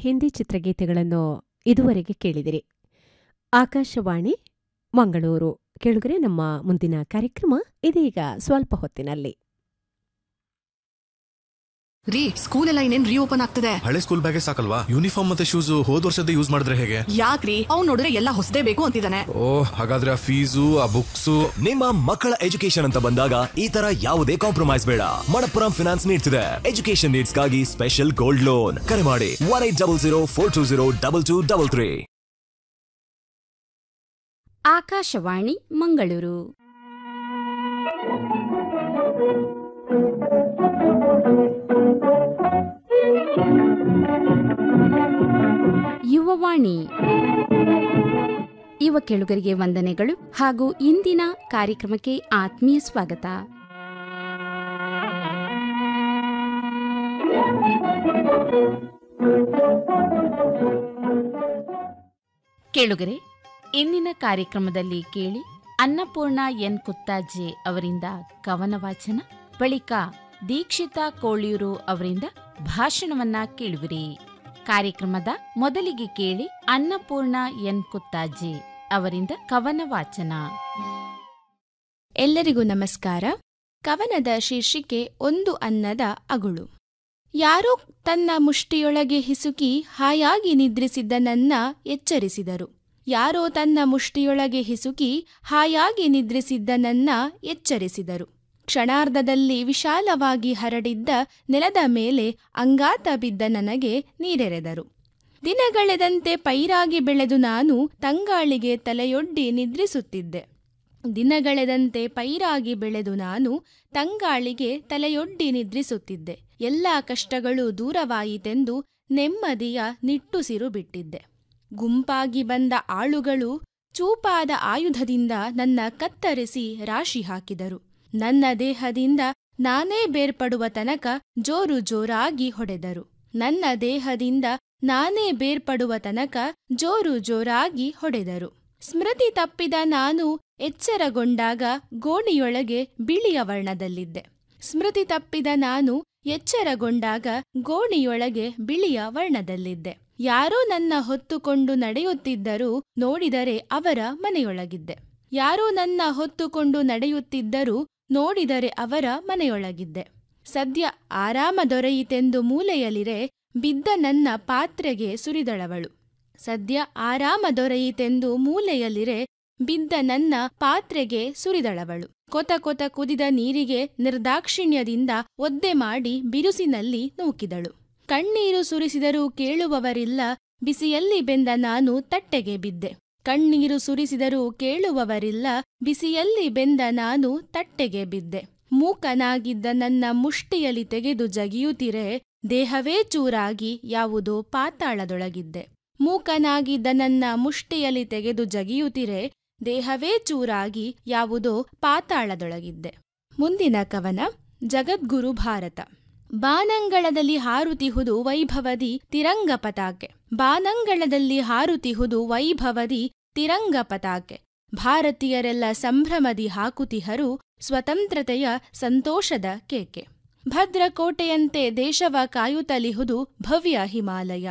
ಹಿಂದಿ ಚಿತ್ರಗೀತೆಗಳನ್ನು ಇದುವರೆಗೆ ಕೇಳಿದಿರಿ ಆಕಾಶವಾಣಿ ಮಂಗಳೂರು ಕೇಳುಗರೆ ನಮ್ಮ ಮುಂದಿನ ಕಾರ್ಯಕ್ರಮ ಇದೀಗ ಸ್ವಲ್ಪ ಹೊತ್ತಿನಲ್ಲಿ ರೀ ಸ್ಕೂಲ್ ಎಲ್ಲ ಇನ್ನೇನ್ ರೀಓಪನ್ ಆಗ್ತದೆ ಹಳೆ ಸ್ಕೂಲ್ ಬ್ಯಾಗೆ ಸಾಕಲ್ವಾ ಯೂನಿಫಾರ್ಮ್ ಮತ್ತೆ ಶೂಸ್ ಹೋದ್ ವರ್ಷದ ಯೂಸ್ ಮಾಡಿದ್ರೆ ಹೇಗೆ ಯಾಕ್ರಿ ಅವ್ನ್ ನೋಡಿದ್ರೆ ಎಲ್ಲ ಹೊಸದೇ ಬೇಕು ಅಂತಿದ್ದಾನೆ ಓ ಹಾಗಾದ್ರೆ ಆ ಫೀಸು ಆ ಬುಕ್ಸು ನಿಮ್ಮ ಮಕ್ಕಳ ಎಜುಕೇಶನ್ ಅಂತ ಬಂದಾಗ ಈ ತರ ಯಾವುದೇ ಕಾಂಪ್ರಮೈಸ್ ಬೇಡ ಮಣಪ್ಪುರಂ ಫಿನಾನ್ಸ್ ನೀಡ್ತಿದೆ ಎಜುಕೇಶನ್ ನೀಡ್ಸ್ಗಾಗಿ ಸ್ಪೆಷಲ್ ಗೋಲ್ಡ್ ಲೋನ್ ಕರೆ ಮಾಡಿ one eight double zero four two zero double two double three Akashvani Mangaluru Yuvavani ಯುವ ಕೆಳುಗರಿಗೆ ವಂದನೆಗಳು ಹಾಗೂ ಇಂದಿನ ಕಾರ್ಯಕ್ರಮಕ್ಕೆ ಆತ್ಮೀಯ ಸ್ವಾಗತ ಕೇಳುಗರೆ ಇಂದಿನ ಕಾರ್ಯಕ್ರಮದಲ್ಲಿ ಕೇಳಿ ಅನ್ನಪೂರ್ಣ ಎನ್ ಕುತ್ತಾಜೆ ಅವರಿಂದ ಕವನ ವಾಚನ ಬಳಿಕ ದೀಕ್ಷಿತಾ ಕೋಳಿಯೂರು ಅವರಿಂದ ಭಾಷಣವನ್ನ ಕೇಳುವಿರಿ ಕಾರ್ಯಕ್ರಮದ ಮೊದಲಿಗೆ ಕೇಳಿ ಅನ್ನಪೂರ್ಣ ಎನ್ ಕುತ್ತಾಜೆ ಅವರಿಂದ ಕವನ ವಾಚನ ಎಲ್ಲರಿಗೂ ನಮಸ್ಕಾರ ಕವನದ ಶೀರ್ಷಿಕೆ ಒಂದು ಅನ್ನದ ಅಗುಳು ಯಾರೋ ತನ್ನ ಮುಷ್ಟಿಯೊಳಗೆ ಹಿಸುಕಿ ಹಾಯಾಗಿ ನಿದ್ರಿಸಿದ್ದ ನನ್ನ ಎಚ್ಚರಿಸಿದರು ಯಾರೋ ತನ್ನ ಮುಷ್ಟಿಯೊಳಗೆ ಹಿಸುಕಿ ಹಾಯಾಗಿ ನಿದ್ರಿಸಿದ್ದ ನನ್ನ ಎಚ್ಚರಿಸಿದರು ಕ್ಷಣಾರ್ಧದಲ್ಲಿ ವಿಶಾಲವಾಗಿ ಹರಡಿದ್ದ ನೆಲದ ಮೇಲೆ ಅಂಗಾತ ಬಿದ್ದ ನನಗೆ ನೀರೆರೆದರು ದಿನಗಳೆದಂತೆ ಪೈರಾಗಿ ಬೆಳೆದು ನಾನು ತಂಗಾಳಿಗೆ ತಲೆಯೊಡ್ಡಿ ನಿದ್ರಿಸುತ್ತಿದ್ದೆ ದಿನಗಳೆದಂತೆ ಪೈರಾಗಿ ಬೆಳೆದು ನಾನು ತಂಗಾಳಿಗೆ ತಲೆಯೊಡ್ಡಿ ನಿದ್ರಿಸುತ್ತಿದ್ದೆ ಎಲ್ಲ ಕಷ್ಟಗಳು ದೂರವಾಯಿತೆಂದು ನೆಮ್ಮದಿಯ ನಿಟ್ಟುಸಿರು ಬಿಟ್ಟಿದ್ದೆ ಗುಂಪಾಗಿ ಬಂದ ಆಳುಗಳು ಚೂಪಾದ ಆಯುಧದಿಂದ ನನ್ನ ಕತ್ತರಿಸಿ ರಾಶಿ ಹಾಕಿದರು ನನ್ನ ದೇಹದಿಂದ ನಾನೇ ಬೇರ್ಪಡುವ ತನಕ ಜೋರು ಜೋರಾಗಿ ಹೊಡೆದರು ನನ್ನ ದೇಹದಿಂದ ನಾನೇ ಬೇರ್ಪಡುವ ತನಕ ಜೋರು ಜೋರಾಗಿ ಹೊಡೆದರು ಸ್ಮೃತಿ ತಪ್ಪಿದ ನಾನು ಎಚ್ಚರಗೊಂಡಾಗ ಗೋಣಿಯೊಳಗೆ ಬಿಳಿಯ ವರ್ಣದಲ್ಲಿದ್ದೆ ಸ್ಮೃತಿ ತಪ್ಪಿದ ನಾನು ಎಚ್ಚರಗೊಂಡಾಗ ಗೋಣಿಯೊಳಗೆ ಬಿಳಿಯ ವರ್ಣದಲ್ಲಿದ್ದೆ ಯಾರೋ ನನ್ನ ಹೊತ್ತುಕೊಂಡು ನಡೆಯುತ್ತಿದ್ದರೂ ನೋಡಿದರೆ ಅವರ ಮನೆಯೊಳಗಿದ್ದೆ ಯಾರೋ ನನ್ನ ಹೊತ್ತುಕೊಂಡು ನಡೆಯುತ್ತಿದ್ದರೂ ನೋಡಿದರೆ ಅವರ ಮನೆಯೊಳಗಿದ್ದೆ ಸದ್ಯ ಆರಾಮ ದೊರೆಯಿತೆಂದು ಮೂಲೆಯಲಿರೆ ಬಿದ್ದ ನನ್ನ ಪಾತ್ರೆಗೆ ಸುರಿದಳವಳು ಸದ್ಯ ಆರಾಮ ದೊರೆಯಿತೆಂದು ಮೂಲೆಯಲ್ಲಿರೆ ಬಿದ್ದ ನನ್ನ ಪಾತ್ರೆಗೆ ಸುರಿದಳವಳು ಕೊತ ಕೊತ ಕುದಿದ ನೀರಿಗೆ ನಿರ್ದಾಕ್ಷಿಣ್ಯದಿಂದ ಒದ್ದೆ ಮಾಡಿ ಬಿರುಸಿನಲ್ಲಿ ನೂಕಿದಳು ಕಣ್ಣೀರು ಸುರಿಸಿದರೂ ಕೇಳುವವರಿಲ್ಲ ಬಿಸಿಯಲ್ಲಿ ಬೆಂದ ನಾನು ತಟ್ಟೆಗೆ ಬಿದ್ದೆ ಕಣ್ಣೀರು ಸುರಿಸಿದರೂ ಕೇಳುವವರಿಲ್ಲ ಬಿಸಿಯಲ್ಲಿ ಬೆಂದ ನಾನು ತಟ್ಟೆಗೆ ಬಿದ್ದೆ ಮೂಕನಾಗಿದ್ದ ನನ್ನ ಮುಷ್ಟಿಯಲ್ಲಿ ತೆಗೆದು ಜಗಿಯುತ್ತಿರೆ ದೇಹವೇ ಚೂರಾಗಿ ಯಾವುದೋ ಪಾತಾಳದೊಳಗಿದ್ದೆ ಮೂಕನಾಗಿದ್ದ ನನ್ನ ಮುಷ್ಟಿಯಲ್ಲಿ ತೆಗೆದು ಜಗಿಯುತ್ತಿರೆ ದೇಹವೇ ಚೂರಾಗಿ ಯಾವುದೋ ಪಾತಾಳದೊಳಗಿದ್ದೆ ಮುಂದಿನ ಕವನ ಜಗದ್ಗುರು ಭಾರತ ಬಾನಂಗಳದಲ್ಲಿ ಹಾರುತಿಹುದು ವೈಭವದಿ ತಿರಂಗ ಪತಾಕೆ ಬಾನಂಗಳದಲ್ಲಿ ಹಾರುತಿಹುದು ವೈಭವದಿ ತಿರಂಗ ಪತಾಕೆ ಭಾರತೀಯರೆಲ್ಲ ಸಂಭ್ರಮದಿ ಹಾಕುತಿಹರು ಸ್ವತಂತ್ರತೆಯ ಸಂತೋಷದ ಕೇಕೆ ಭದ್ರಕೋಟೆಯಂತೆ ದೇಶವ ಕಾಯುತ್ತಲಿಹುದು ಭವ್ಯ ಹಿಮಾಲಯ